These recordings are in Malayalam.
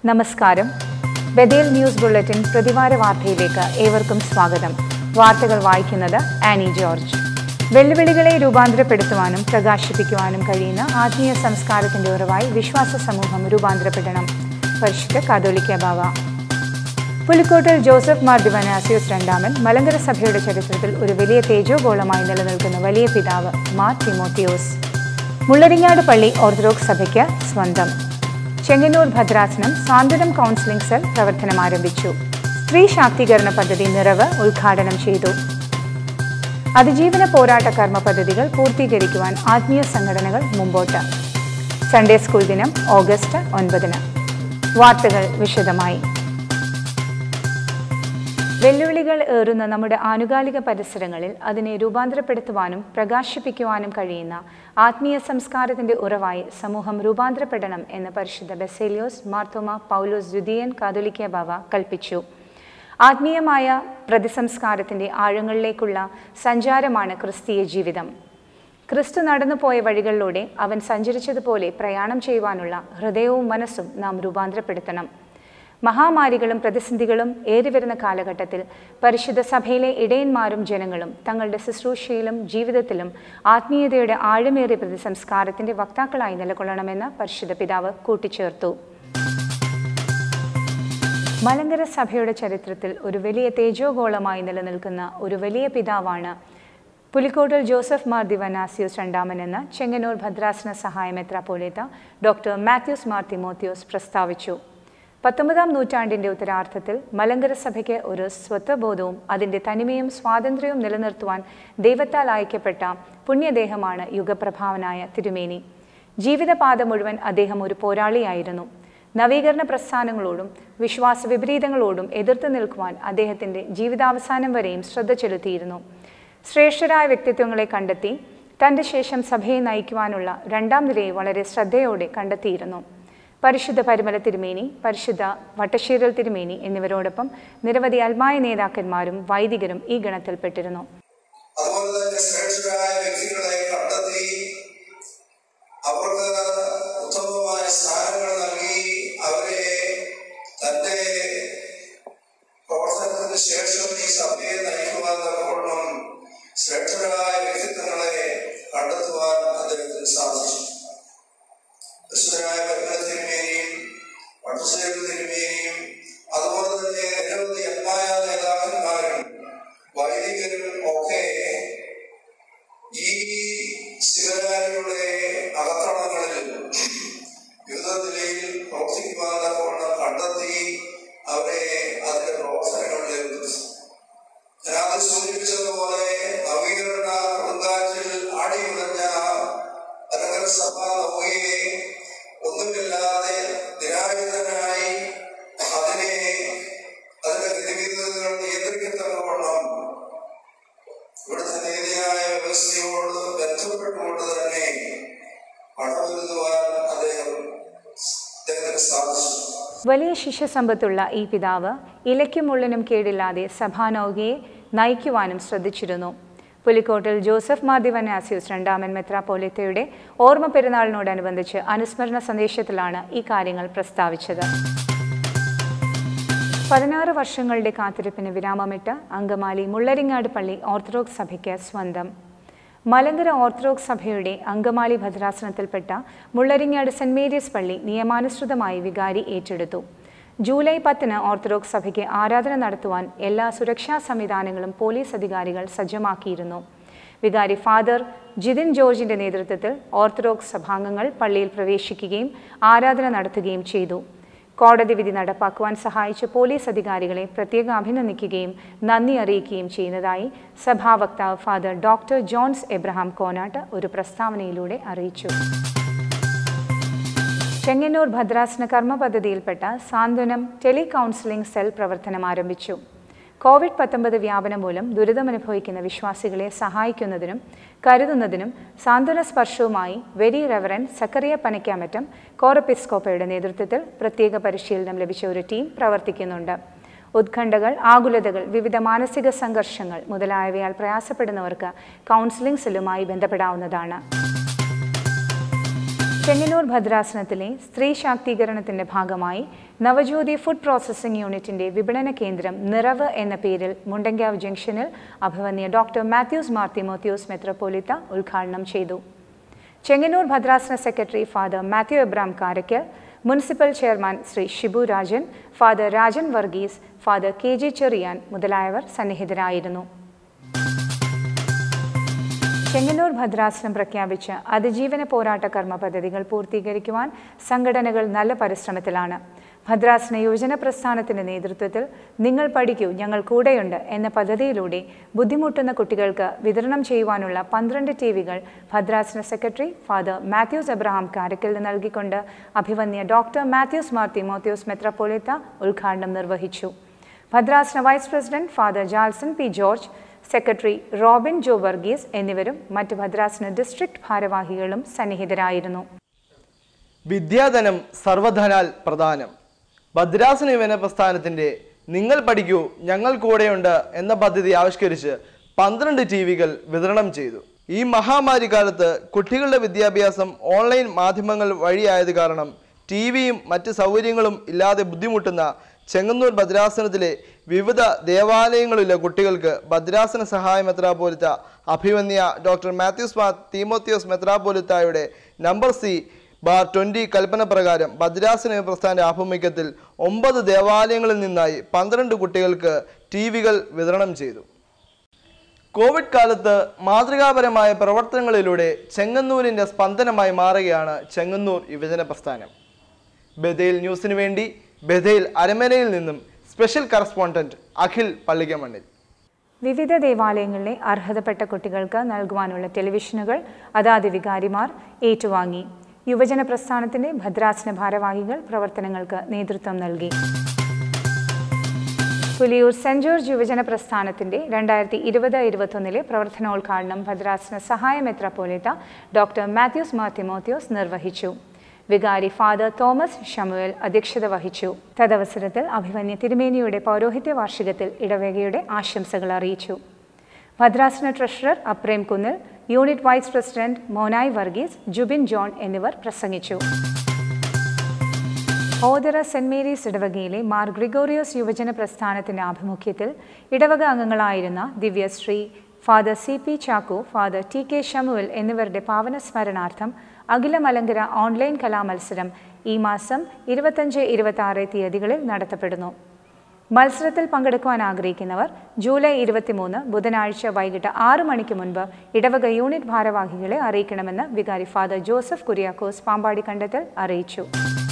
നമസ്കാരം ബദേൽ ന്യൂസ് ബുള്ളറ്റിൻ പ്രതിവാര വാർത്തയിലേക്ക് ഏവർക്കും സ്വാഗതം വാർത്തകൾ വായിക്കുന്നത് ആനി ജോർജ് വെല്ലുവിളികളെ രൂപാന്തരപ്പെടുത്തുവാനും പ്രകാശിപ്പിക്കുവാനും കഴിയുന്ന ആത്മീയ സംസ്കാരത്തിന്റെ ഉറവായി വിശ്വാസ സമൂഹം രൂപാന്തരപ്പെടണം പരിശുദ്ധ കാതോലിക്ക ബാവ പുലിക്കോട്ടിൽ ജോസഫ് മാർ ദിവനാസിയോസ് രണ്ടാമൻ മലങ്കര സഭയുടെ ചരിത്രത്തിൽ ഒരു വലിയ തേജോഗോളമായി നിലനിൽക്കുന്ന വലിയ പിതാവ് മാർ തിമോത്തിയോസ് മുള്ളരിങ്ങാട് പള്ളി ഓർത്തഡോക്സ് സഭയ്ക്ക് സ്വന്തം ചെങ്ങന്നൂർ ഭദ്രാസനം സാന്ത്വനം കൗൺസിലിംഗ് സെൽ പ്രവർത്തനം ആരംഭിച്ചു സ്ത്രീ ശാക്തീകരണ പദ്ധതി നിറവ് ഉദ്ഘാടനം ചെയ്തു അതിജീവന പോരാട്ട കർമ്മ പദ്ധതികൾ പൂർത്തീകരിക്കുവാൻ ആത്മീയ സംഘടനകൾ മുമ്പോട്ട് സൺഡേ സ്കൂൾ ദിനം ഓഗസ്റ്റ് ഒൻപതിന് വാർത്തകൾ വിശദമായി വെല്ലുവിളികൾ ഏറുന്ന നമ്മുടെ ആനുകാലിക പരിസരങ്ങളിൽ അതിനെ രൂപാന്തരപ്പെടുത്തുവാനും പ്രകാശിപ്പിക്കുവാനും കഴിയുന്ന ആത്മീയ സംസ്കാരത്തിന്റെ ഉറവായി സമൂഹം രൂപാന്തരപ്പെടണം എന്ന് പരിശുദ്ധ ബെസേലിയോസ് മാർത്തോമ പൗലോസ് ദ്വിതീയൻ കാതോലിക്ക ബാവ കൽപ്പിച്ചു ആത്മീയമായ പ്രതിസംസ്കാരത്തിന്റെ ആഴങ്ങളിലേക്കുള്ള സഞ്ചാരമാണ് ക്രിസ്തീയ ജീവിതം ക്രിസ്തു നടന്നുപോയ വഴികളിലൂടെ അവൻ സഞ്ചരിച്ചതുപോലെ പ്രയാണം ചെയ്യുവാനുള്ള ഹൃദയവും മനസ്സും നാം രൂപാന്തരപ്പെടുത്തണം മഹാമാരികളും പ്രതിസന്ധികളും ഏറിവരുന്ന കാലഘട്ടത്തിൽ പരിശുദ്ധ സഭയിലെ ഇടയന്മാരും ജനങ്ങളും തങ്ങളുടെ ശുശ്രൂഷയിലും ജീവിതത്തിലും ആത്മീയതയുടെ ആഴമേറിയ പ്രതിസംസ്കാരത്തിന്റെ വക്താക്കളായി നിലകൊള്ളണമെന്ന് പരിശുദ്ധ പിതാവ് കൂട്ടിച്ചേർത്തു മലങ്കര സഭയുടെ ചരിത്രത്തിൽ ഒരു വലിയ തേജോഗോളമായി നിലനിൽക്കുന്ന ഒരു വലിയ പിതാവാണ് പുലിക്കോട്ടിൽ ജോസഫ് മാർ ദിവനാസിയോസ് രണ്ടാമനെന്ന് ചെങ്ങന്നൂർ ഭദ്രാസന സഹായ മെത്രാപ്പോലേത്ത ഡോക്ടർ മാത്യൂസ് മാർ തിമോത്തിയോസ് പ്രസ്താവിച്ചു പത്തൊമ്പതാം നൂറ്റാണ്ടിന്റെ ഉത്തരാർത്ഥത്തിൽ മലങ്കര സഭയ്ക്ക് ഒരു സ്വത്വബോധവും അതിന്റെ തനിമയും സ്വാതന്ത്ര്യവും നിലനിർത്തുവാൻ ദൈവത്താൽ അയക്കപ്പെട്ട പുണ്യദേഹമാണ് യുഗപ്രഭാവനായ തിരുമേനി ജീവിതപാത മുഴുവൻ അദ്ദേഹം ഒരു പോരാളിയായിരുന്നു നവീകരണ പ്രസ്ഥാനങ്ങളോടും വിശ്വാസ വിപരീതങ്ങളോടും എതിർത്ത് നിൽക്കുവാൻ അദ്ദേഹത്തിന്റെ ജീവിതാവസാനം വരെയും ശ്രദ്ധ ചെലുത്തിയിരുന്നു ശ്രേഷ്ഠരായ വ്യക്തിത്വങ്ങളെ കണ്ടെത്തി തന്റെ ശേഷം സഭയെ നയിക്കുവാനുള്ള രണ്ടാം നിരയെ വളരെ ശ്രദ്ധയോടെ കണ്ടെത്തിയിരുന്നു പരിശുദ്ധ പരിമല തിരുമേനി പരിശുദ്ധ വട്ടശ്ശേരൽ തിരുമേനി എന്നിവരോടൊപ്പം നിരവധി അൽമായ നേതാക്കന്മാരും വൈദികരും ഈ ഗണത്തിൽപ്പെട്ടിരുന്നു അതുപോലെ തന്നെ ശ്രേഷ്ഠരായ വ്യക്തികളെ കണ്ടെത്തി അവർക്ക് ഉത്തമമായ സ്ഥാനങ്ങൾ നൽകി അവരെ തന്റെ പ്രവർത്തനത്തിന് ശേഷം ഈ സഭയെ നയിക്കുവാൻ തക്കവണ്ണം ശ്രേഷ്ഠരായ വ്യക്തിത്വങ്ങളെ കണ്ടെത്തുവാൻ അദ്ദേഹത്തിന് സാധിച്ചു ക്രിസ്തുരായ പരിമലത്തിനുമേനിയും വട്ടശ്ശേരി തിരുമേനിയും അതുപോലെ തന്നെ നിരവധി അന്മായ നേതാക്കന്മാരും വൈദികരും ഒക്കെ ഈ ശിവരാരിയുടെ അകത്തളങ്ങളിൽ വിവിധ നിലയിൽ പ്രവർത്തിക്കുവാൻ തക്കവണ്ണം കണ്ടെത്തി അവരെ അതിന്റെ പ്രവർത്തനങ്ങളിൽ ഏർപ്പെടുത്തി ഞാൻ അത് സൂചിപ്പിച്ചതുപോലെ നവീകരണ കൊടുങ്കാറ്റിൽ ആടിയുറഞ്ഞ നഗര സഭ നൗകയെ ഒന്നുമില്ലാതെ നിരായുധനായി അതിനെ അതിന്റെ ഗതിവിധങ്ങൾ നിയന്ത്രിക്കത്തക്കവണ്ണം ഇവിടുത്തെ നീതിയായ വ്യവസ്ഥയോട് ബന്ധപ്പെട്ടുകൊണ്ട് തന്നെ പടവരുത്തുവാൻ അദ്ദേഹം അദ്ദേഹത്തിന് സാധിച്ചു വലിയ ശിഷ്യസമ്പത്തുള്ള ഈ പിതാവ് ഇലയ്ക്കും ഉള്ളിനും കേടില്ലാതെ സഭാനൗകയെ നയിക്കുവാനും ശ്രദ്ധിച്ചിരുന്നു പുലിക്കോട്ടിൽ ജോസഫ് മാധ്യവനാസിയോസ് രണ്ടാമൻ മെത്രാപ്പോലിത്തയുടെ ഓർമ്മ പെരുന്നാളിനോടനുബന്ധിച്ച് അനുസ്മരണ സന്ദേശത്തിലാണ് ഈ കാര്യങ്ങൾ പ്രസ്താവിച്ചത് പതിനാറ് വർഷങ്ങളുടെ കാത്തിരിപ്പിന് വിരാമമിട്ട് അങ്കമാലി മുള്ളരിങ്ങാട് പള്ളി ഓർത്തഡോക്സ് സഭയ്ക്ക് സ്വന്തം മലങ്കര ഓർത്തഡോക്സ് സഭയുടെ അങ്കമാലി ഭദ്രാസനത്തിൽപ്പെട്ട മുള്ളരിങ്ങാട് സെന്റ് മേരീസ് പള്ളി നിയമാനുസൃതമായി വികാരി ഏറ്റെടുത്തു ജൂലൈ പത്തിന് ഓർത്തഡോക്സ് സഭയ്ക്ക് ആരാധന നടത്തുവാൻ എല്ലാ സുരക്ഷാ സംവിധാനങ്ങളും പോലീസ് അധികാരികൾ സജ്ജമാക്കിയിരുന്നു വികാരി ഫാദർ ജിതിൻ ജോർജിന്റെ നേതൃത്വത്തിൽ ഓർത്തഡോക്സ് സഭാംഗങ്ങൾ പള്ളിയിൽ പ്രവേശിക്കുകയും ആരാധന നടത്തുകയും ചെയ്തു കോടതി വിധി നടപ്പാക്കുവാൻ സഹായിച്ച പോലീസ് അധികാരികളെ പ്രത്യേകം അഭിനന്ദിക്കുകയും നന്ദി അറിയിക്കുകയും ചെയ്യുന്നതായി സഭാ വക്താവ് ഫാദർ ഡോക്ടർ ജോൺസ് എബ്രഹാം കോനാട്ട് ഒരു പ്രസ്താവനയിലൂടെ അറിയിച്ചു ചെങ്ങന്നൂർ ഭദ്രാസന കർമ്മ പദ്ധതിയിൽപ്പെട്ട സാന്ത്വനം ടെലി കൗൺസിലിംഗ് സെൽ പ്രവർത്തനം ആരംഭിച്ചു കോവിഡ് പത്തൊമ്പത് വ്യാപനം മൂലം ദുരിതമനുഭവിക്കുന്ന വിശ്വാസികളെ സഹായിക്കുന്നതിനും കരുതുന്നതിനും സാന്ത്വന സ്പർശവുമായി വെരി റെവറൻ സക്കറിയ പനയ്ക്കാമറ്റം കോറപ്പിസ്കോപ്പയുടെ നേതൃത്വത്തിൽ പ്രത്യേക പരിശീലനം ലഭിച്ച ഒരു ടീം പ്രവർത്തിക്കുന്നുണ്ട് ഉത്കണ്ഠകൾ ആകുലതകൾ വിവിധ മാനസിക സംഘർഷങ്ങൾ മുതലായവയാൽ പ്രയാസപ്പെടുന്നവർക്ക് കൗൺസിലിംഗ് സെല്ലുമായി ബന്ധപ്പെടാവുന്നതാണ് ചെങ്ങന്നൂർ ഭദ്രാസനത്തിലെ സ്ത്രീ ശാക്തീകരണത്തിന്റെ ഭാഗമായി നവജ്യോതി ഫുഡ് പ്രോസസ്സിംഗ് യൂണിറ്റിന്റെ വിപണന കേന്ദ്രം നിറവ് എന്ന പേരിൽ മുണ്ടങ്കാവ് ജംഗ്ഷനിൽ അഭിവന്യ ഡോക്ടർ മാത്യൂസ് മാർത്തിമോത്യൂസ് മെത്രപ്പോലിത്ത ഉദ്ഘാടനം ചെയ്തു ചെങ്ങന്നൂർ ഭദ്രാസന secretary father Mathew Abraham Karackal municipal chairman Shri Shibu Rajan father Rajan Varghese father K J Cherian മുതലായവർ സന്നിഹിതരായിരുന്നു ചെങ്ങന്നൂർ ഭദ്രാസനം പ്രഖ്യാപിച്ച അതിജീവന പോരാട്ട കർമ്മ പദ്ധതികൾ പൂർത്തീകരിക്കുവാൻ സംഘടനകൾ നല്ല പരിശ്രമത്തിലാണ് ഭദ്രാസന യുവജന പ്രസ്ഥാനത്തിന്റെ നേതൃത്വത്തിൽ നിങ്ങൾ പഠിക്കൂ ഞങ്ങൾ കൂടെയുണ്ട് എന്ന പദ്ധതിയിലൂടെ ബുദ്ധിമുട്ടുന്ന കുട്ടികൾക്ക് വിതരണം ചെയ്യുവാനുള്ള പന്ത്രണ്ട് ടി വികൾ ഭദ്രാസന സെക്രട്ടറി ഫാദർ മാത്യൂസ് എബ്രഹാം കാരക്കൽ നൽകിക്കൊണ്ട് അഭിവന്യ ഡോക്ടർ മാത്യൂസ് മാർ തിമോത്യൂസ് മെത്രപ്പോളിത്ത ഉദ്ഘാടനം നിർവഹിച്ചു ഭദ്രാസന vice president father Jalson P George secretary Robin Jo Varghese എന്നിവരും മറ്റ് ഭദ്രാസന ഡിസ്ട്രിക്ട് ഭാരവാഹികളും സന്നിഹിതരായിരുന്നു വിദ്യാധനം സർവധനാൽ പ്രധാനം ഭദ്രാസന യുവന പ്രസ്ഥാനത്തിന്റെ നിങ്ങൾ പഠിക്കൂ ഞങ്ങൾ കൂടെയുണ്ട് എന്ന പദ്ധതി ആവിഷ്കരിച്ച് പന്ത്രണ്ട് ടി വികൾ വിതരണം ചെയ്തു ഈ മഹാമാരി കാലത്ത് കുട്ടികളുടെ വിദ്യാഭ്യാസം ഓൺലൈൻ മാധ്യമങ്ങൾ വഴിയായത് കാരണം ടി വിയും മറ്റ് സൗകര്യങ്ങളും ഇല്ലാതെ ബുദ്ധിമുട്ടുന്ന ചെങ്ങന്നൂർ ഭദ്രാസനത്തിലെ വിവിധ ദേവാലയങ്ങളിലെ കുട്ടികൾക്ക് ഭദ്രാസന സഹായ മെത്രാപോലിത്ത അഭിമന്യ ഡോക്ടർ മാത്യൂസ് മാർ തീമോത്തിയോസ് മെത്രാപോലിത്തായുടെ നമ്പർ സി ബാർ ട്വൻ്റി കൽപ്പന പ്രകാരം ഭദ്രാസന പ്രസ്ഥാന്റെ ആഭിമുഖ്യത്തിൽ ഒമ്പത് ദേവാലയങ്ങളിൽ നിന്നായി പന്ത്രണ്ട് കുട്ടികൾക്ക് ടി വികൾ വിതരണം ചെയ്തു കോവിഡ് കാലത്ത് മാതൃകാപരമായ പ്രവർത്തനങ്ങളിലൂടെ ചെങ്ങന്നൂരിൻ്റെ സ്പന്ദനമായി മാറുകയാണ് ചെങ്ങന്നൂർ യുവജന പ്രസ്ഥാനം ബഥേൽ ന്യൂസിനു വേണ്ടി ബഥേൽ അരമനയിൽ നിന്നും സ്പെഷ്യൽ കറസ്പോണ്ടന്റ് അഖിൽ പള്ളിക്കമണ്ണിൽ വിവിധ ദേവാലയങ്ങളിലെ അർഹതപ്പെട്ട കുട്ടികൾക്ക് നൽകുവാനുള്ള ടെലിവിഷനുകൾ അതാത് വികാരിമാർ ഏറ്റുവാങ്ങി യുവജന പ്രസ്ഥാനത്തിന്റെ ഭദ്രാസന ഭാരവാഹികൾ പ്രവർത്തനങ്ങൾക്ക് നേതൃത്വം നൽകി പുലിയൂർ സെന്റ് ജോർജ് യുവജന പ്രസ്ഥാനത്തിന്റെ രണ്ടായിരത്തി ഇരുപത് ഇരുപത്തൊന്നിലെ പ്രവർത്തനോദ്ഘാടനം ഭദ്രാസന സഹായ മെത്രാപ്പോലിത്ത ഡോക്ടർ മാത്യൂസ് മാത്തിമോത്യോസ് നിർവഹിച്ചു വികാരി ഫാദർ തോമസ് ഷമുവേൽ അധ്യക്ഷത വഹിച്ചു തദവസരത്തിൽ അഭിമന്യ തിരുമേനിയുടെ പൗരോഹിത്യ വാർഷികത്തിൽ ഇടവേഗയുടെ ആശംസകൾ അറിയിച്ചു ഭദ്രാസന treasurer Aprem Kunnil unit vice president Monai Varghese Jubin John എന്നിവർ പ്രസംഗിച്ചു ഓതറ സെന്റ് മേരീസ് ഇടവകയിലെ മാർ ഗ്രിഗോറിയോസ് യുവജന പ്രസ്ഥാനത്തിന്റെ ആഭിമുഖ്യത്തിൽ ഇടവക അംഗങ്ങളായിരുന്ന ദിവ്യശ്രീ father C P Chacko father T K Samuel എന്നിവരുടെ പാവന സ്മരണാർത്ഥം അഖില മലങ്കര ഓൺലൈൻ കലാമത്സരം ഈ മാസം ഇരുപത്തഞ്ച് ഇരുപത്തി ആറ് തീയതികളിൽ നടത്തപ്പെടുന്നു മത്സരത്തിൽ പങ്കെടുക്കുവാൻ ആഗ്രഹിക്കുന്നവർ ജൂലൈ ഇരുപത്തിമൂന്ന് ബുധനാഴ്ച വൈകിട്ട് ആറ് മണിക്ക് മുൻപ് ഇടവക യൂണിറ്റ് ഭാരവാഹികളെ അറിയിക്കണമെന്ന് വികാരി ഫാദർ ജോസഫ് കുര്യാക്കോസ് പാമ്പാടി കണ്ടത്തിൽ അറിയിച്ചു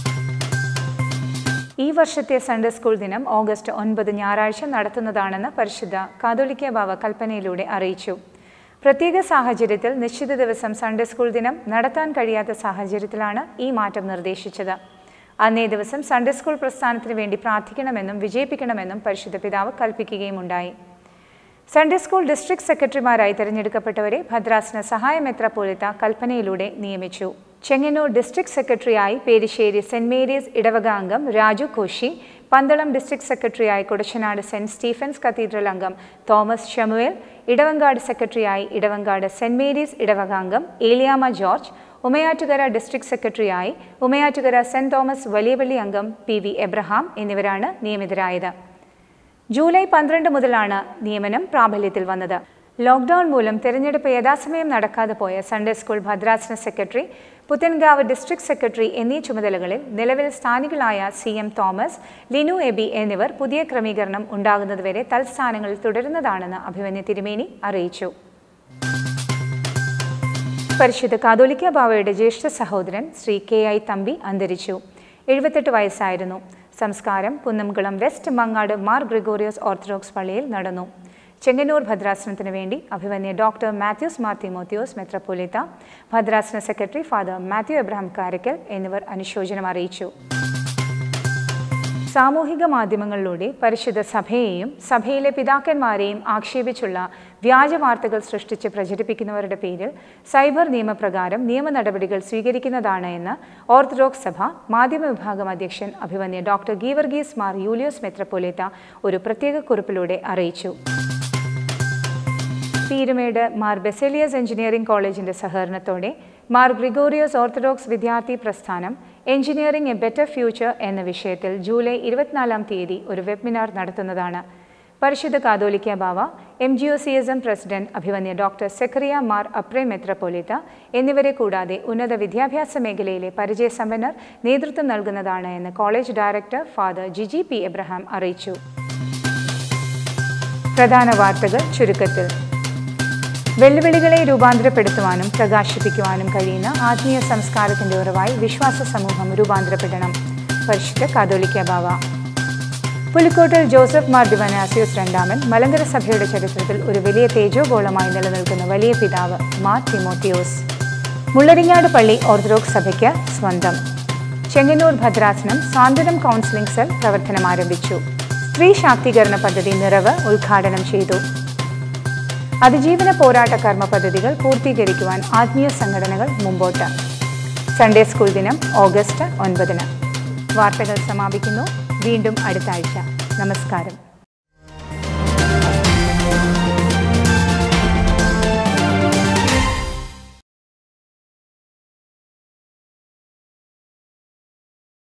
ഈ വർഷത്തെ സൺഡേ സ്കൂൾ ദിനം ഓഗസ്റ്റ് ഒൻപത് ഞായറാഴ്ച നടത്തുന്നതാണെന്ന് പരിശുദ്ധ കാതോലിക്ക ബാവ കൽപ്പനയിലൂടെ അറിയിച്ചു പ്രത്യേക സാഹചര്യത്തിൽ നിശ്ചിത ദിവസം സൺഡേ സ്കൂൾ ദിനം നടത്താൻ കഴിയാത്ത സാഹചര്യത്തിലാണ് ഈ മാറ്റം നിർദ്ദേശിച്ചത് അന്നേ ദിവസം സൺഡേ സ്കൂൾ പ്രസ്ഥാനത്തിന് വേണ്ടി പ്രാർത്ഥിക്കണമെന്നും വിജയിപ്പിക്കണമെന്നും പരിശുദ്ധ പിതാവ് കൽപ്പിക്കുകയുമുണ്ടായി സൺഡേ സ്കൂൾ ഡിസ്ട്രിക്ട് സെക്രട്ടറിമാരായി തെരഞ്ഞെടുക്കപ്പെട്ടവരെ ഭദ്രാസന സഹായ മെത്രാപ്പോലിത്ത കൽപ്പനയിലൂടെ നിയമിച്ചു ചെങ്ങന്നൂർ ഡിസ്ട്രിക്ട് സെക്രട്ടറിയായി പേരിശ്ശേരി സെന്റ് മേരീസ് ഇടവക അംഗം രാജു കോശി പന്തളം ഡിസ്ട്രിക്ട് സെക്രട്ടറിയായി കൊടച്ചനാട് സെന്റ് സ്റ്റീഫൻസ് കത്തീഡ്രൽ അംഗം തോമസ് ഷമുവേൽ ഇടവങ്കാട് സെക്രട്ടറിയായി ഇടവങ്കാട് സെന്റ് മേരീസ് ഇടവക അംഗം ഏലിയാമ ജോർജ് ഉമയാറ്റുകര ഡിസ്ട്രിക്ട് സെക്രട്ടറിയായി ഉമയാറ്റുകര സെന്റ് തോമസ് വലിയപള്ളി അംഗം പി വി എബ്രഹാം എന്നിവരാണ് നിയമിതരായത് ജൂലൈ പന്ത്രണ്ട് മുതലാണ് നിയമനം പ്രാബല്യത്തിൽ വന്നത് ലോക്ക്ഡൌൺ മൂലം തെരഞ്ഞെടുപ്പ് യഥാസമയം നടക്കാതെ പോയ സൺഡേ സ്കൂൾ ഭദ്രാസന സെക്രട്ടറി പുത്തൻകാവ് ഡിസ്ട്രിക്ട് സെക്രട്ടറി എന്നീ ചുമതലകളിൽ നിലവിൽ സ്ഥാനികളായ C M Thomas Linu Abi എന്നിവർ പുതിയ ക്രമീകരണം ഉണ്ടാകുന്നതുവരെ തൽസ്ഥാനങ്ങളിൽ തുടരുന്നതാണെന്ന് അഭിമന്യ തിരുമേനി അറിയിച്ചു പരിശുദ്ധ കാതോലിക്ക ബാവയുടെ ജ്യേഷ്ഠ സഹോദരൻ ശ്രീ കെ ഐ തമ്പി അന്തരിച്ചു എഴുപത്തെട്ട് വയസ്സായിരുന്നു സംസ്കാരം കുന്നംകുളം വെസ്റ്റ് മങ്ങാട് മാർ ഗ്രിഗോറിയോസ് ഓർത്തഡോക്സ് പള്ളിയിൽ നടന്നു ചെങ്ങന്നൂർ ഭദ്രാസനത്തിന് വേണ്ടി അഭിമന്യ ഡോക്ടർ മാത്യൂസ് മാർ തിമോത്തിയോസ് മെത്രപ്പൊലിത്ത ഭദ്രാസന secretary father Mathew Abraham Karakkal എന്നിവർ അനുശോചനം അറിയിച്ചു സാമൂഹിക മാധ്യമങ്ങളിലൂടെ പരിശുദ്ധ സഭയെയും സഭയിലെ പിതാക്കന്മാരെയും ആക്ഷേപിച്ചുള്ള വ്യാജ വാർത്തകൾ സൃഷ്ടിച്ച് പ്രചരിപ്പിക്കുന്നവരുടെ പേരിൽ സൈബർ നിയമപ്രകാരം നിയമ നടപടികൾ സ്വീകരിക്കുന്നതാണ് എന്ന് ഓർത്തഡോക്സ് സഭ മാധ്യമ വിഭാഗം അധ്യക്ഷൻ അഭിമന്യ ഡോക്ടർ ഗീവർഗീസ് മാർ യൂലിയോസ് മെത്രപ്പൊലേത്ത ഒരു പ്രത്യേക കുറിപ്പിലൂടെ അറിയിച്ചു പീരുമേട് മാർ ബെസേലിയസ് എഞ്ചിനീയറിംഗ് കോളേജിന്റെ സഹകരണത്തോടെ മാർ ഗ്രിഗോറിയോസ് ഓർത്തഡോക്സ് വിദ്യാർത്ഥി പ്രസ്ഥാനം എഞ്ചിനീയറിംഗ് എ ബെറ്റർ ഫ്യൂച്ചർ എന്ന വിഷയത്തിൽ ജൂലൈ ഇരുപത്തിനാലാം തീയതി ഒരു വെബിനാർ നടത്തുന്നതാണ് പരിശുദ്ധ കാതോലിക്ക Bava M G O C S M president അഭിവന്യ ഡോക്ടർ സെക്രിയ മാർ അപ്രേ മെത്രപ്പൊലിത്ത എന്നിവരെ കൂടാതെ ഉന്നത വിദ്യാഭ്യാസ മേഖലയിലെ പരിചയസമ്പന്നർ നേതൃത്വം നൽകുന്നതാണ് എന്ന് college director father Giji P Abraham അറിയിച്ചു പ്രധാന വാർത്തകൾ ചുരുക്കത്തിൽ വെല്ലുവിളികളെ രൂപാന്തരപ്പെടുത്തുവാനും പ്രകാശിപ്പിക്കുവാനും കഴിയുന്ന ആത്മീയ സംസ്കാരത്തിന്റെ ഉറവായി വിശ്വാസ സമൂഹം രൂപാന്തരപ്പെടണം പരിശുദ്ധ കാതോലിക്ക ബാവ പുലിക്കോട്ടിൽ ജോസഫ് മാർ ദിവനാസിയോസ് രണ്ടാമൻ മലങ്കര സഭയുടെ ചരിത്രത്തിൽ ഒരു വലിയ തേജോഗോളമായി നിലനിൽക്കുന്ന വലിയ പിതാവ് മാർ തിമോത്തിയോസ് മുള്ളരിങ്ങാട് പള്ളി ഓർത്തഡോക്സ് സഭയ്ക്ക് സ്വന്തം ചെങ്ങന്നൂർ ഭദ്രാസനം സാന്ത്വനം കൗൺസിലിംഗ് സെൽ പ്രവർത്തനം ആരംഭിച്ചു സ്ത്രീ ശാക്തീകരണ പദ്ധതി നിറവ് ഉദ്ഘാടനം ചെയ്തു അതിജീവന പോരാട്ട കർമ്മ പദ്ധതികൾ പൂർത്തീകരിക്കുവാൻ ആത്മീയ സംഘടനകൾ മുമ്പോട്ട് സൺഡേ സ്കൂൾ ദിനം ഓഗസ്റ്റ് ഒൻപതിന് വാർത്തകൾ സമാപിക്കുന്നു വീണ്ടും അടുത്ത ആഴ്ച നമസ്കാരം